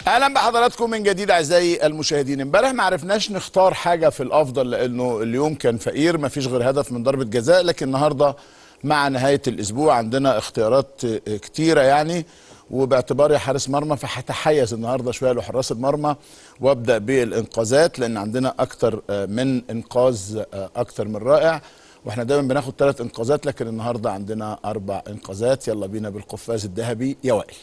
اهلا بحضراتكم من جديد اعزائي المشاهدين امبارح ما عرفناش نختار حاجه في الافضل لانه اليوم كان فقير ما فيش غير هدف من ضربه جزاء لكن النهارده مع نهايه الاسبوع عندنا اختيارات كتيره يعني وباعتباري حارس مرمى فهتحيز النهارده شويه لحراس المرمى وابدا بالانقاذات لان عندنا اكتر من انقاذ اكتر من رائع واحنا دايما بناخد ثلاث انقاذات لكن النهارده عندنا اربع انقاذات يلا بينا بالقفاز الذهبي يا وائل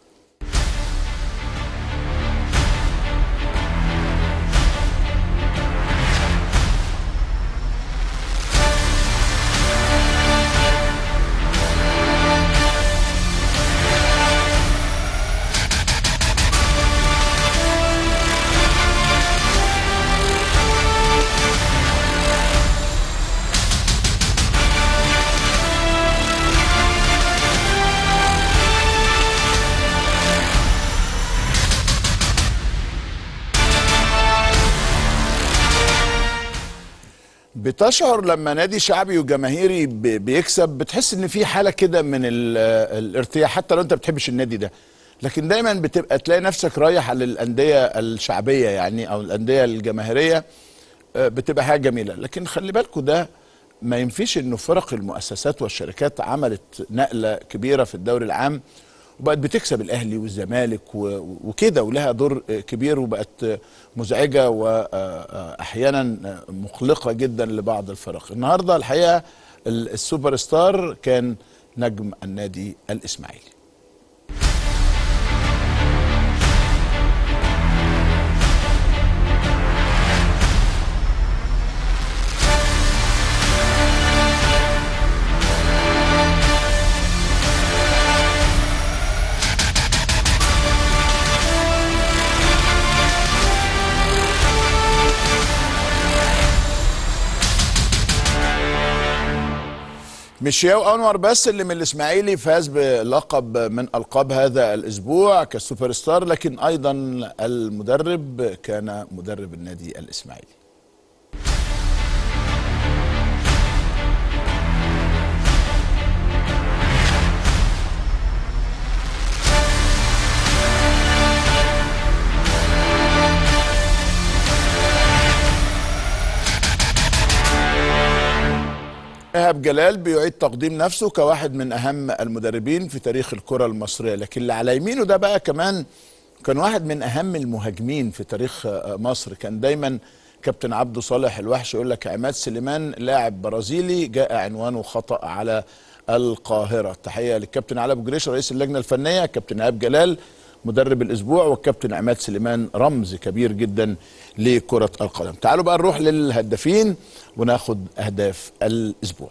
بتشعر لما نادي شعبي وجماهيري بيكسب بتحس ان في حاله كده من الارتياح حتى لو انت بتحبش النادي ده لكن دايما بتبقى تلاقي نفسك رايح على الانديه الشعبيه يعني او الانديه الجماهيريه بتبقى حاجه جميله لكن خلي بالكم ده ما ينفيش انه فرق المؤسسات والشركات عملت نقله كبيره في الدوري العام وبقت بتكسب الاهلي والزمالك وكده ولها دور كبير وبقت مزعجه واحيانا مقلقه جدا لبعض الفرق النهارده الحقيقه السوبر ستار كان نجم النادي الاسماعيلي مش ياو انور بس اللي من الاسماعيلي فاز بلقب من القاب هذا الاسبوع كسوبر ستار لكن ايضا المدرب كان مدرب النادي الاسماعيلي ايهاب جلال بيعيد تقديم نفسه كواحد من اهم المدربين في تاريخ الكره المصريه لكن اللي على يمينه ده بقى كمان كان واحد من اهم المهاجمين في تاريخ مصر كان دايما كابتن عبده صالح الوحش يقول لك عماد سليمان لاعب برازيلي جاء عنوانه خطا على القاهره تحيه للكابتن علي ابو جريش رئيس اللجنه الفنيه كابتن ايهاب جلال مدرب الاسبوع والكابتن عماد سليمان رمز كبير جدا لكره القدم تعالوا بقى نروح للهدافين وناخد اهداف الاسبوع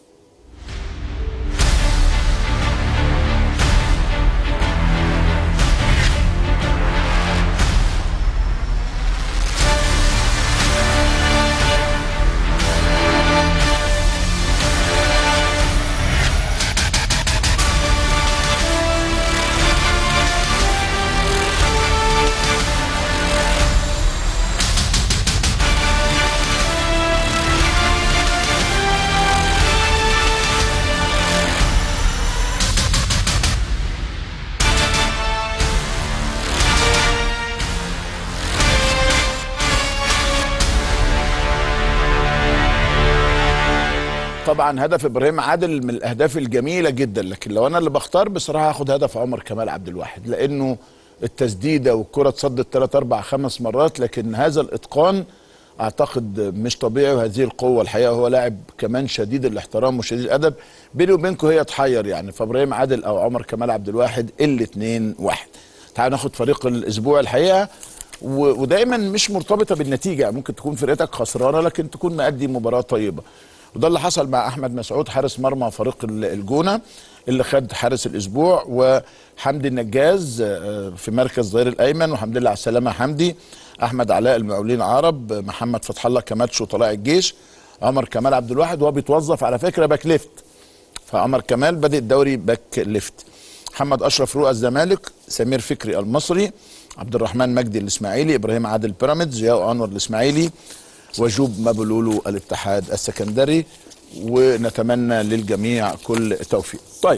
طبعا هدف ابراهيم عادل من الاهداف الجميله جدا لكن لو انا اللي بختار بصراحه هاخد هدف عمر كمال عبد الواحد لانه التسديده والكره اتصدت ثلاث اربع خمس مرات لكن هذا الاتقان اعتقد مش طبيعي وهذه القوه الحقيقه هو لاعب كمان شديد الاحترام وشديد الادب بيني وبينكم هي تحير يعني فابراهيم عادل او عمر كمال عبد الواحد الاثنين واحد تعالوا ناخد فريق الاسبوع الحقيقه ودايما مش مرتبطه بالنتيجه ممكن تكون فرقتك خسرانه لكن تكون مأدي مباراه طيبه وده اللي حصل مع احمد مسعود حارس مرمى فريق الجونه اللي خد حارس الاسبوع وحمدي النجاز في مركز ظهير الايمن وحمد لله على السلامه حمدي احمد علاء المقاولين عرب محمد فتح الله كماتش وطلائع الجيش عمر كمال عبد الواحد وهو بيتوظف على فكره باك ليفت فعمر كمال بادئ الدوري باك ليفت محمد اشرف رؤى الزمالك سمير فكري المصري عبد الرحمن مجدي الاسماعيلي ابراهيم عادل بيراميدز ياو انور الاسماعيلي وجوب مبلولو الاتحاد السكندري ونتمنى للجميع كل توفيق طيب